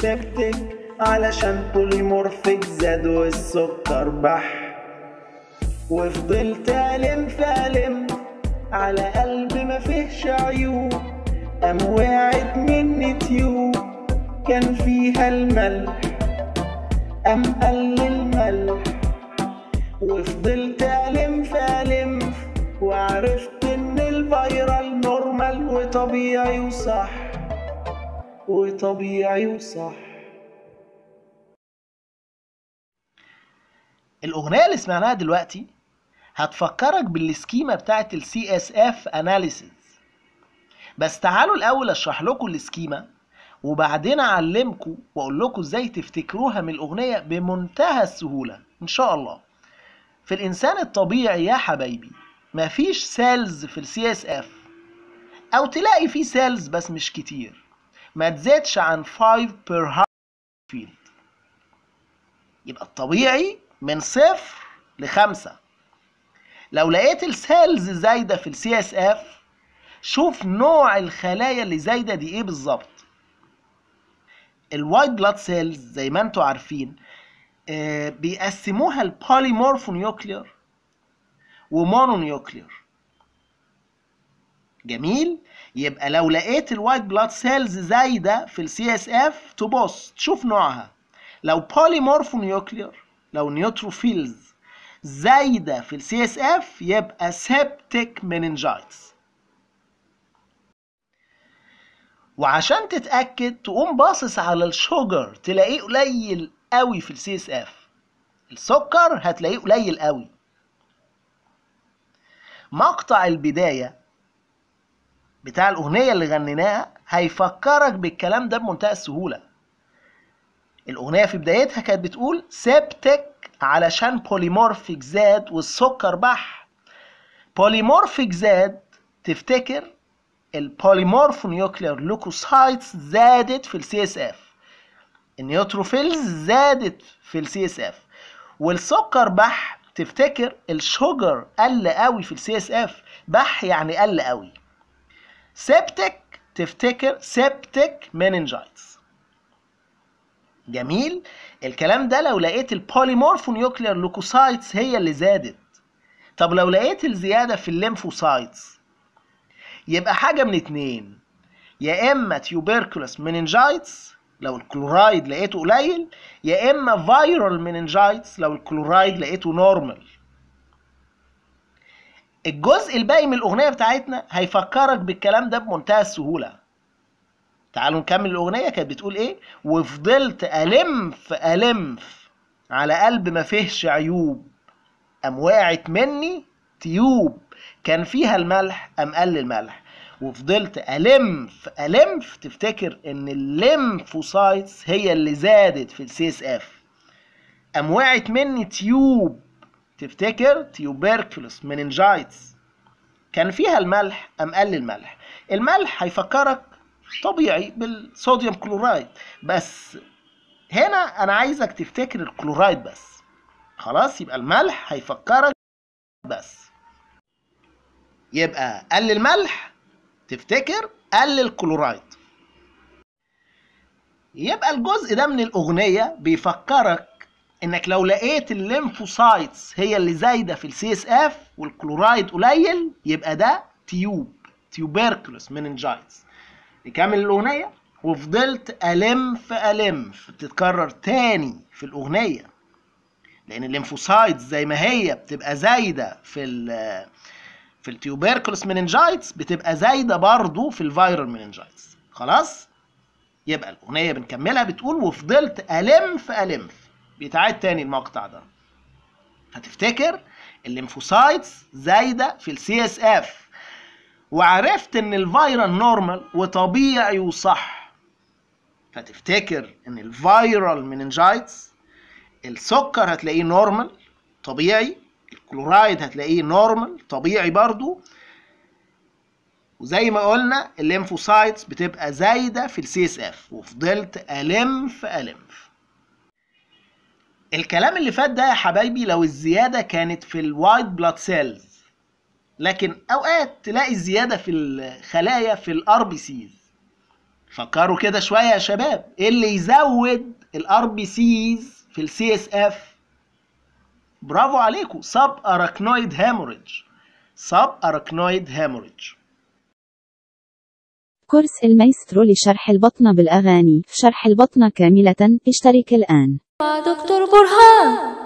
سبتك علشان بوليمورفيك زاد والسكر بح وفضلت ألم في ألم على قلب ما فيهش عيوب قام وقعت مني تيوب كان فيها الملح قام قل الملح وفضلت ألم في ألم وعرفت إن الفيرال نورمال وطبيعي وصح وطبيعي وصح الأغنية اللي سمعناها دلوقتي هتفكرك بالسكيما بتاعت ال CSF Analysis بس تعالوا الأول أشرح لكم السكيما وبعدين أعلمكم وأقول لكم إزاي تفتكروها من الأغنية بمنتهى السهولة إن شاء الله في الإنسان الطبيعي يا حبايبي مفيش سيلز في ال CSF أو تلاقي فيه سيلز بس مش كتير ما تزيدش عن 5 per heart field يبقى الطبيعي من صفر لخمسة لو لقيت السيلز زايدة في السي اس اف شوف نوع الخلايا اللي زايدة دي ايه بالظبط الوايت بلاد سيلز زي ما انتوا عارفين آه بيقسموها البوليمورفونيوكلير ومونونيوكلير جميل يبقى لو لقيت الوايت بلاد سيلز زايدة في السي اس اف تبص تشوف نوعها لو بوليمورفونيوكلير لو نيوتروفيلز زايدة في السي اس اف يبقى سيبتيك مننجايتس وعشان تتأكد تقوم باصص على الشوجر تلاقيه قليل قوي في السي اس اف السكر هتلاقيه قليل قوي مقطع البداية بتاع الأغنية اللي غنيناها هيفكرك بالكلام ده بمنتهى السهولة الأغنية في بدايتها كانت بتقول سيبتك علشان بوليمورفيك زاد والسكر بح بوليمورفيك زاد تفتكر البوليمورفونيوكلير لوكوسايتس زادت في السي اس اف النيوتروفيلز زادت في السي اس اف والسكر بح تفتكر الشوجر قل قوي في السي اس اف بح يعني قل قوي سيبتك تفتكر سيبتك مننجايتس جميل الكلام ده لو لقيت البوليمورفونيوكلير لوكوسايتس هي اللي زادت طب لو لقيت الزياده في الليمفوسايتس يبقى حاجه من اتنين يا اما تيوبركلوس مننجايتس لو الكلورايد لقيته قليل يا اما فايرال مننجايتس لو الكلورايد لقيته نورمال الجزء الباقي من الاغنيه بتاعتنا هيفكرك بالكلام ده بمنتهى السهوله تعالوا نكمل الأغنية كانت بتقول إيه وفضلت ألمف ألمف على قلب ما فيهش عيوب أم وقعت مني تيوب كان فيها الملح أم قل الملح وفضلت ألمف ألمف تفتكر إن الليمفوسايتس هي اللي زادت في السي اس اف أم وقعت مني تيوب تفتكر تيوبركلوس مننجايتس كان فيها الملح أم قل الملح الملح هيفكرك طبيعي بالصوديوم كلورايد بس هنا انا عايزك تفتكر الكلورايد بس خلاص يبقى الملح هيفكرك بس يبقى قل الملح تفتكر قل الكلورايد يبقى الجزء ده من الاغنيه بيفكرك انك لو لقيت الليمفوسايتس هي اللي زايده في السي اس اف والكلورايد قليل يبقى ده تيوب تيوبركلوس مننجايتس نكمل الأغنية وفضلت ألم ألم بتتكرر تاني في الأغنية لأن الليمفوسايتس زي ما هي بتبقى زايدة في ال في التيوبركلوس مننجايتس بتبقى زايدة برضو في الفيرال مننجايتس خلاص يبقى الأغنية بنكملها بتقول وفضلت ألم ألم بيتعاد تاني المقطع ده هتفتكر الليمفوسايتس زايدة في السي اس اف وعرفت ان الفيرال نورمال وطبيعي وصح فتفتكر ان الفيرال مننجايتس السكر هتلاقيه نورمال طبيعي الكلورايد هتلاقيه نورمال طبيعي برضو وزي ما قلنا الليمفوسايتس بتبقى زايدة في السي اس اف وفضلت ألمف ألمف الكلام اللي فات ده يا حبايبي لو الزيادة كانت في الوايت بلاد سيلز لكن اوقات تلاقي الزياده في الخلايا في الار بي سيز فكروا كده شويه يا شباب ايه اللي يزود الار بي سيز في السي اس اف برافو عليكم سب اراكنويد هيموريدج سب اراكنويد هيموريدج كورس المايسترو لشرح البطنة بالأغاني شرح البطنة كاملة اشترك الآن مع دكتور برهان